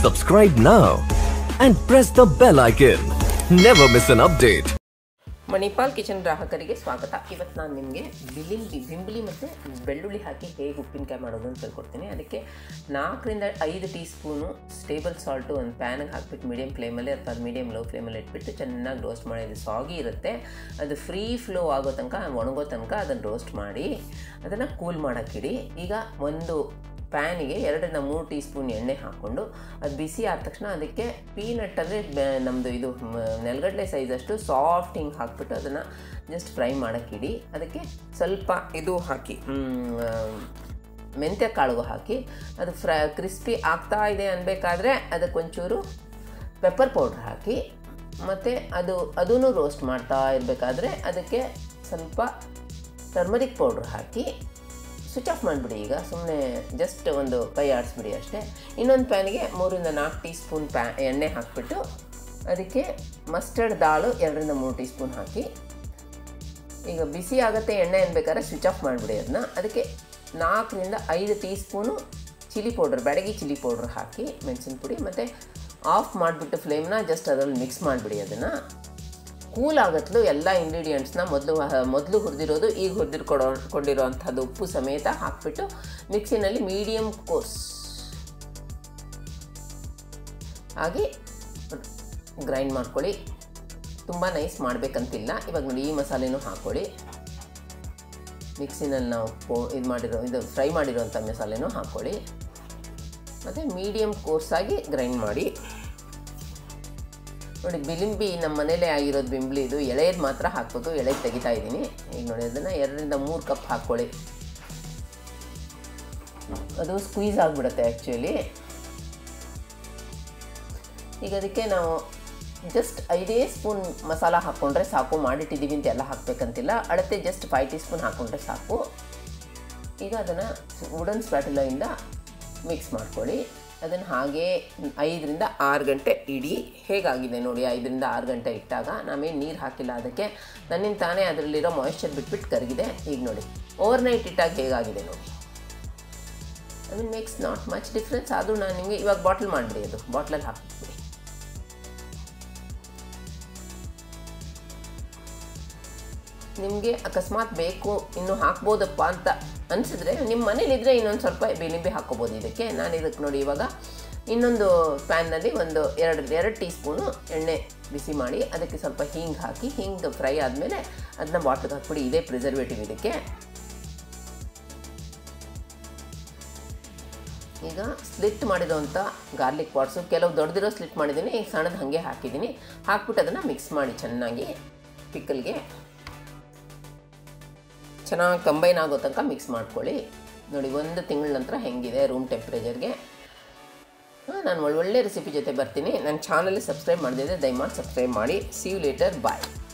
Subscribe now and press the bell icon. Never miss an update. Manipal kitchen ಗ್ರಾಹಕರಿಗೆ ಸ್ವಾಗತ ಇವತ್ತು ನಾನು ನಿಮಗೆ ಬಿಲಿಂಬಿ ಬಿಂಬಲಿ ಮತ್ತು ಬೆಳ್ಳುಳ್ಳಿ ಹಾಕಿ ಹೇಗೆ ಉಪ್ಪಿನಕಾಯಿ ಮಾಡೋದು ಅಂತ ಹೇಳ್ಕೊಡ್ತೀನಿ ಅದಕ್ಕೆ ನಾಲ್ಕರಿಂದ ಐದು ಟೀ ಸ್ಪೂನು ಸ್ಟೇಬಲ್ ಸಾಲ್ಟು ಒಂದು ಪ್ಯಾನಿಗೆ ಹಾಕ್ಬಿಟ್ಟು ಮೀಡಿಯಮ್ ಫ್ಲೇಮಲ್ಲಿ ಅಥವಾ ಮೀಡಿಯಮ್ ಲೋ ಫ್ಲೇಮಲ್ಲಿ ಇಟ್ಬಿಟ್ಟು ಚೆನ್ನಾಗಿ ರೋಸ್ಟ್ ಮಾಡಿ ಸಾಗಿ ಇರುತ್ತೆ ಅದು ಫ್ರೀ ಫ್ಲೋ ಆಗೋ ತನಕ ಒಣಗೋ ತನಕ ಅದನ್ನು ರೋಸ್ಟ್ ಮಾಡಿ ಅದನ್ನು ಕೂಲ್ ಮಾಡೋಕ್ಕಿಡಿ ಈಗ ಒಂದು ಪ್ಯಾನಿಗೆ ಎರಡರಿಂದ ಮೂರು ಟೀ ಸ್ಪೂನ್ ಎಣ್ಣೆ ಹಾಕ್ಕೊಂಡು ಅದು ಬಿಸಿ ಆದ ತಕ್ಷಣ ಅದಕ್ಕೆ ಪೀನಟ್ ಅಂದರೆ ನಮ್ಮದು ಇದು ಮ, ನೆಲಗಡಲೆ ಸೈಜಷ್ಟು ಸಾಫ್ಟ್ ಹಿಂಗೆ ಹಾಕ್ಬಿಟ್ಟು ಅದನ್ನು ಜಸ್ಟ್ ಫ್ರೈ ಮಾಡೋಕ್ಕಿಡಿ ಅದಕ್ಕೆ ಸ್ವಲ್ಪ ಇದು ಹಾಕಿ ಮ್, ಆ, ಮೆಂತ್ಯ ಕಾಳುಗು ಹಾಕಿ ಅದು ಫ್ರೈ ಕ್ರಿಸ್ಪಿ ಆಗ್ತಾ ಇದೆ ಅನ್ಬೇಕಾದ್ರೆ ಅದಕ್ಕೊಂಚೂರು ಪೆಪ್ಪರ್ ಪೌಡ್ರ್ ಹಾಕಿ ಮತ್ತು ಅದು ಅದೂ ರೋಸ್ಟ್ ಮಾಡ್ತಾ ಇರಬೇಕಾದ್ರೆ ಅದಕ್ಕೆ ಸ್ವಲ್ಪ ಟರ್ಮರಿಕ್ ಪೌಡ್ರ್ ಹಾಕಿ ಸ್ವಿಚ್ ಆಫ್ ಮಾಡಿಬಿಡಿ ಈಗ ಸುಮ್ಮನೆ ಜಸ್ಟ್ ಒಂದು ಕೈ ಆಡಿಸ್ಬಿಡಿ ಅಷ್ಟೇ ಇನ್ನೊಂದು ಪ್ಯಾನಿಗೆ ಮೂರಿಂದ ನಾಲ್ಕು ಟೀ ಸ್ಪೂನ್ ಪ್ಯಾ ಎಣ್ಣೆ ಹಾಕಿಬಿಟ್ಟು ಅದಕ್ಕೆ ಮಸ್ಟರ್ಡ್ ದಾಳು ಎರಡರಿಂದ ಮೂರು ಟೀ ಸ್ಪೂನ್ ಹಾಕಿ ಈಗ ಬಿಸಿ ಆಗುತ್ತೆ ಎಣ್ಣೆ ಅನ್ಬೇಕಾದ್ರೆ ಸ್ವಿಚ್ ಆಫ್ ಮಾಡಿಬಿಡಿ ಅದನ್ನ ಅದಕ್ಕೆ ನಾಲ್ಕರಿಂದ ಐದು teaspoon chilli powder Byadgi chilli powder ಹಾಕಿ ಮೆಣಸಿನ ಪುಡಿ ಮತ್ತು ಆಫ್ ಮಾಡಿಬಿಟ್ಟು ಫ್ಲೇಮ್ನ ಜಸ್ಟ್ ಅದರಲ್ಲಿ ಮಿಕ್ಸ್ ಮಾಡಿಬಿಡಿ ಅದನ್ನು ಕೂಲ್ ಆಗತ್ಲು ಎಲ್ಲ ಇಂಗ್ರೀಡಿಯೆಂಟ್ಸ್ನ ಮೊದಲು ಮೊದಲು ಹುರಿದಿರೋದು ಈಗ ಹುರಿದಿರ್ಕೊಡೋ ಕೊಂಡಿರೋ ಅಂಥದ್ದು ಉಪ್ಪು ಸಮೇತ ಹಾಕ್ಬಿಟ್ಟು ಮಿಕ್ಸಿನಲ್ಲಿ ಮೀಡಿಯಮ್ ಕೋರ್ಸ್ ಆಗಿ ಗ್ರೈಂಡ್ ಮಾಡ್ಕೊಳ್ಳಿ ತುಂಬ ನೈಸ್ ಮಾಡಬೇಕಂತಿಲ್ಲ ಇವಾಗ ನೋಡಿ ಈ ಮಸಾಲೆನೂ ಹಾಕ್ಕೊಳ್ಳಿ ಮಿಕ್ಸಿನಲ್ಲಿ ನಾವು ಪೋ ಇದು ಮಾಡಿರೋ ಇದು ಫ್ರೈ ಮಾಡಿರೋಂಥ ಮಸಾಲೆನೂ ಹಾಕ್ಕೊಳ್ಳಿ ಮತ್ತು ಮೀಡಿಯಮ್ ಕೋರ್ಸಾಗಿ ಗ್ರೈಂಡ್ ಮಾಡಿ ನೋಡಿ ಬಿಲಿಂಬಿ ನಮ್ಮ ಮನೇಲೇ ಆಗಿರೋದು ಬಿಂಬ್ಲಿ ಇದು ಎಳೆಯದು ಮಾತ್ರ ಹಾಕಬೇಕು ಎಳೆದು ತೆಗಿತಾ ಇದ್ದೀನಿ ಈಗ ನೋಡಿ ಅದನ್ನು ಎರಡರಿಂದ ಮೂರು ಕಪ್ ಹಾಕ್ಕೊಳ್ಳಿ ಅದು ಸ್ಕ್ವೀಸ್ ಆಗಿಬಿಡುತ್ತೆ ಆ್ಯಕ್ಚುಲಿ ಈಗ ಅದಕ್ಕೆ ನಾವು ಜಸ್ಟ್ ಐದೇ ಸ್ಪೂನ್ ಮಸಾಲ ಹಾಕ್ಕೊಂಡ್ರೆ ಸಾಕು ಮಾಡಿಟ್ಟಿದ್ದೀವಿ ಅಂತ ಎಲ್ಲ ಹಾಕಬೇಕಂತಿಲ್ಲ ಅಳತೆ ಜಸ್ಟ್ ಫೈವ್ ಟೀ ಸ್ಪೂನ್ ಹಾಕ್ಕೊಂಡ್ರೆ ಸಾಕು ಈಗ ಅದನ್ನು ವುಡನ್ ಸ್ಪ್ಯಾಟುಲಿಂದ ಮಿಕ್ಸ್ ಮಾಡ್ಕೊಳ್ಳಿ ಅದನ್ನು ಹಾಗೇ ಐದರಿಂದ ಆರು ಗಂಟೆ ಇಡಿ ಹೇಗಾಗಿದೆ ನೋಡಿ ಐದರಿಂದ ಆರು ಗಂಟೆ ಇಟ್ಟಾಗ ನಾವೇನು ನೀರು ಹಾಕಿಲ್ಲ ಅದಕ್ಕೆ ನನ್ನಿಂದ ತಾನೇ ಅದರಲ್ಲಿರೋ ಮಾಯಿಶ್ಚರ್ ಬಿಟ್ಬಿಟ್ಟು ಕರಗಿದೆ ಈಗ ನೋಡಿ ಓವರ್ ನೈಟ್ ಇಟ್ಟಾಗ ಹೇಗಾಗಿದೆ ನೋಡಿ I mean makes not much difference ಆದರೂ ನಾನು ನಿಮಗೆ ಇವಾಗ ಬಾಟ್ಲ್ ಮಾಡಿಬಿಡಿ ಅದು ಬಾಟ್ಲಲ್ಲಿ ಹಾಕ್ಬಿಟ್ಬಿಡಿ ನಿಮಗೆ ಅಕಸ್ಮಾತ್ ಬೇಕು ಇನ್ನು ಹಾಕ್ಬೋದಪ್ಪ ಅಂತ ಅನಿಸಿದ್ರೆ ನಿಮ್ಮ ಮನೇಲಿದ್ದರೆ ಇನ್ನೊಂದು ಸ್ವಲ್ಪ ಬೇನಿಂಬೆ ಹಾಕ್ಕೋಬೋದು ಇದಕ್ಕೆ ನಾನು ಇದಕ್ಕೆ ನೋಡಿ ಇವಾಗ ಇನ್ನೊಂದು ಪ್ಯಾನ್ನಲ್ಲಿ ಒಂದು ಎರಡು ಎರಡು ಟೀ ಸ್ಪೂನು ಎಣ್ಣೆ ಬಿಸಿ ಮಾಡಿ ಅದಕ್ಕೆ ಸ್ವಲ್ಪ ಹೀಂಗೆ ಹಾಕಿ ಹಿಂಗೆ ಫ್ರೈ ಆದಮೇಲೆ ಅದನ್ನ ಬಾಟ್ಲಿಗೆ ಹಾಕ್ಬಿಡಿ ಇದೇ ಪ್ರಿಸರ್ವೇಟಿವ್ ಇದಕ್ಕೆ ಈಗ ಸ್ಲಿಟ್ ಮಾಡಿರೋಂಥ ಗಾರ್ಲಿಕ್ ಪಾಟ್ಸು ಕೆಲವು ದೊಡ್ಡದಿರೋ ಸ್ಲಿಟ್ ಮಾಡಿದ್ದೀನಿ ಈಗ ಸಣ್ಣದು ಹಾಗೆ ಹಾಕಿದ್ದೀನಿ ಹಾಕ್ಬಿಟ್ಟು ಅದನ್ನು ಮಿಕ್ಸ್ ಮಾಡಿ ಚೆನ್ನಾಗಿ ಪಿಕ್ಕಲ್ಗೆ ಚೆನ್ನಾಗಿ ಕಂಬೈನ್ ಆಗೋ ತನಕ ಮಿಕ್ಸ್ ಮಾಡ್ಕೊಳ್ಳಿ ನೋಡಿ ಒಂದು ತಿಂಗಳ ನಂತರ ಹೆಂಗಿದೆ ರೂಮ್ ಟೆಂಪ್ರೇಚರ್ಗೆ ನಾನು ಒಳ್ಳೊಳ್ಳೆ ರೆಸಿಪಿ ಜೊತೆ ಬರ್ತೀನಿ ನನ್ನ ಚಾನಲ್ಗೆ ಸಬ್ಸ್ಕ್ರೈಬ್ ಮಾಡಿದ್ರೆ ದಯಮಾಡಿ ಸಬ್ಸ್ಕ್ರೈಬ್ ಮಾಡಿ ಸಿ ಯು ಲೇಟರ್ ಬಾಯ್